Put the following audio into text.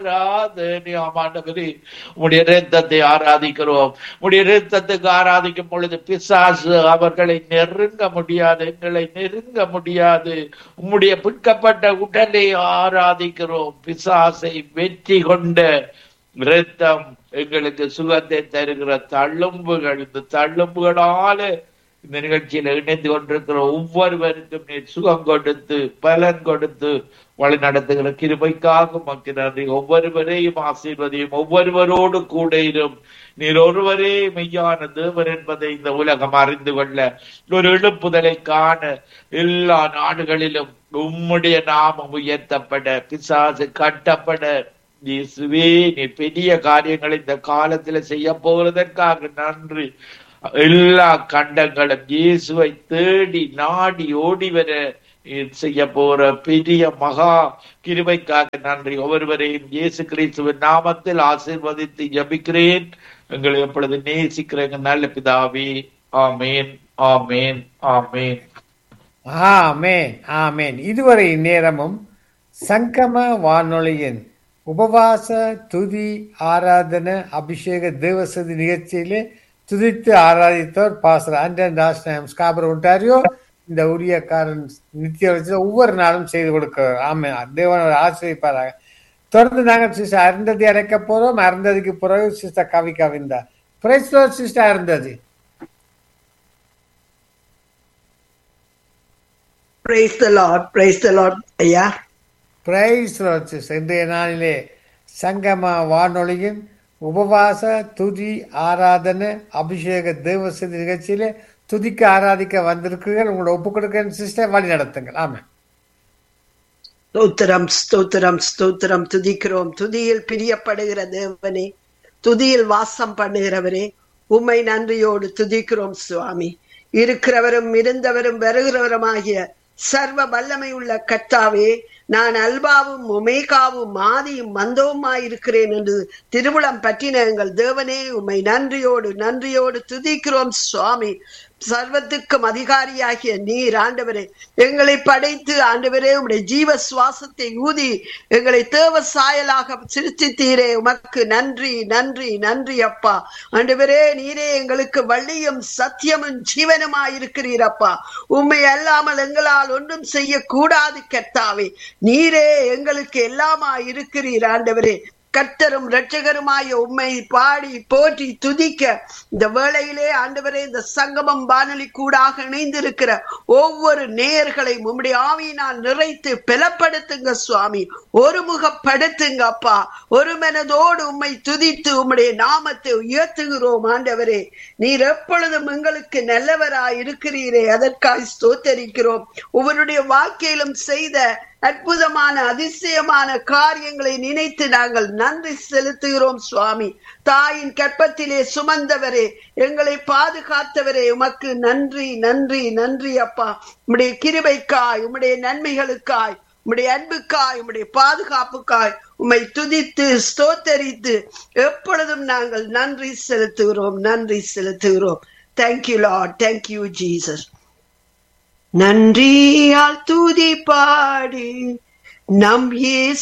ஆராதனை ஆமாண்டவரே உடைய ரத்தத்தை ஆராதிக்கிறோம் உடைய ரத்தத்துக்கு ஆராதிக்கும் பொழுது பிசாசு அவர்களை நெருங்க முடியாது எங்களை நெருங்க முடியாது உம்முடைய பிற்கப்பட்ட உடலை ஆராதிக்கிறோம் பிசாசை வெற்றி கொண்ட இரத்தம் எங்களுக்கு சுகத்தை தருகிற தள்ளும்புகள் இந்த தள்ளும்புகளால இந்த நிகழ்ச்சியில இணைந்து கொண்டிருக்கிற ஒவ்வொருவருக்கும் நீ சுகம் கொடுத்து பலன் கொடுத்து வழி நடத்துகிற கிருபைக்காக மக்கள் நன்றி ஒவ்வொருவரையும் ஆசீர்வதியும் ஒவ்வொருவரோடு கூட இரும் நீர் ஒருவரே மெய்யான தேவர் என்பதை இந்த உலகம் அறிந்து கொள்ள ஒரு எழுப்புதலை காண எல்லா நாடுகளிலும் உம்முடைய நாமம் உயர்த்தப்பட பிசாசு கட்டப்பட இயேசுவே நீ பெரிய காரியங்களை இந்த காலத்துல செய்ய போவதற்காக நன்றி எல்லா கண்டங்களும் இயேசுவை தேடி நாடி ஓடி வர நீர் செய்ய போற பெரிய மகா கிருபைக்காக நன்றி ஒவ்வொருவரையும் இயேசு கிறிஸ்துவின் நாமத்தில் ஆசீர்வதித்து ஜபிக்கிறேன் எங்களை எப்பொழுது நேசிக்கிற எங்கள் நல்ல பிதாவே ஆமேன் ஆமேன் ஆமேன் ஆமேன் ஆமேன் இதுவரை நேரமும் சங்கம வானொலியின் உபவாச துதி ஆராதன அபிஷேக தேவசதி நிகழ்ச்சியிலே துதித்து ஆராதித்தவர் pastor Anton Das Scarborough Ontario இந்த ஊழியக்காரன் நித்திய வச்சு ஒவ்வொரு நாளும் செய்து கொடுக்கிறார் ஆமே தேவன் ஆசிரியப்பாராக தொடர்ந்து நாங்கள் சிஸ்டர் அருந்ததி அடைக்க போறோம் அருந்ததிக்கு பிறகு sister Kavi Kavintha praise sister Arundhathi Praise the Lord. Praise the Lord. ஐயா பிரைஸ் சிஸ்டர் இன்றைய நாளிலே சங்கம வானொலியின் உபவாச துதி ஆராதனை அபிஷேக தேவசதி நிகழ்ச்சியிலே துதிக்க ஆராதிக்க வந்திருக்கிறீர்கள் உங்களோட ஒப்பு கொடுக்க சிஸ்டர் வழி நடத்துங்கள் ஆமா ஸ்தோத்திரம் ஸ்தோத்திரம் ஸ்தோத்திரம் துதிக்கிறோம் துதியில் பிரியப்படுகிற தேவனே துதியில் வாசம் பண்ணுகிறவரே உம்மை நன்றியோடு துதிக்கிறோம் சுவாமி இருக்கிறவரும் இருந்தவரும் வருகிறவருமாகிய சர்வ வல்லமை உள்ள கர்த்தாவே நான் அல்பாவும் ஒமேகாவும் மாதியும் மந்தவுமாயிருக்கிறேன் என்று திருவுளம் பற்றின எங்கள் தேவனே உம்மை நன்றியோடு நன்றியோடு துதிக்கிறோம் சுவாமி சர்வத்துக்கும் அதிகாரியாகிய நீர் ஆண்டவரே எங்களை படைத்து ஆண்டவரே உடைய ஜீவ சுவாசத்தை ஊதி எங்களை தேவ சாயலாக சிருஷ்டித்தீரே உமக்கு நன்றி நன்றி நன்றி அப்பா ஆண்டவரே நீரே எங்களுக்கு வள்ளியும் சத்தியமும் ஜீவனுமாயிருக்கிறீர் அப்பா உண்மை அல்லாமல் எங்களால் ஒன்றும் செய்யக்கூடாது கர்த்தாவே நீரே எங்களுக்கு எல்லாமா இருக்கிறீர் ஆண்டவரே கர்த்தரும் இரட்சகருமாய உண்மை பாடி போற்றி துதிக்க இந்த வேளையிலே ஆண்டவரே இந்த சங்கமம் வானொலி கூடாக இணைந்திருக்கிற ஒவ்வொரு நேயர்களையும் உம்முடைய ஆவியினால் நிறைத்து பலப்படுத்துங்க சுவாமி ஒருமுகப்படுத்துங்க அப்பா ஒரு மனதோடு உம்மை துதித்து உம்முடைய நாமத்தை உயர்த்துகிறோம் ஆண்டவரே நீர் எப்பொழுதும் எங்களுக்கு நல்லவராய் இருக்கிறீரே அதற்காய் ஸ்தோத்தரிக்கிறோம் ஒவ்வொருடைய வாழ்க்கையிலும் செய்த அற்புதமான அதிசயமான காரியங்களை நினைத்து நாங்கள் நன்றி செலுத்துகிறோம் சுவாமி தாயின் கற்பத்திலே சுமந்தவரே எங்களை பாதுகாத்தவரே உமக்கு நன்றி நன்றி நன்றி அப்பா உம்முடைய கிருபைக்காய் உம்முடைய நன்மைகளுக்காய் உம்முடைய அன்புக்காய் உம்முடைய பாதுகாப்புக்காய் உம்மை துதித்து ஸ்தோத்தரித்து எப்பொழுதும் நாங்கள் நன்றி செலுத்துகிறோம் நன்றி செலுத்துகிறோம் தேங்க்யூ லார்ட் தேங்க்யூ ஜீசஸ் நன்றியால் துதி பாடி நம் இயேசு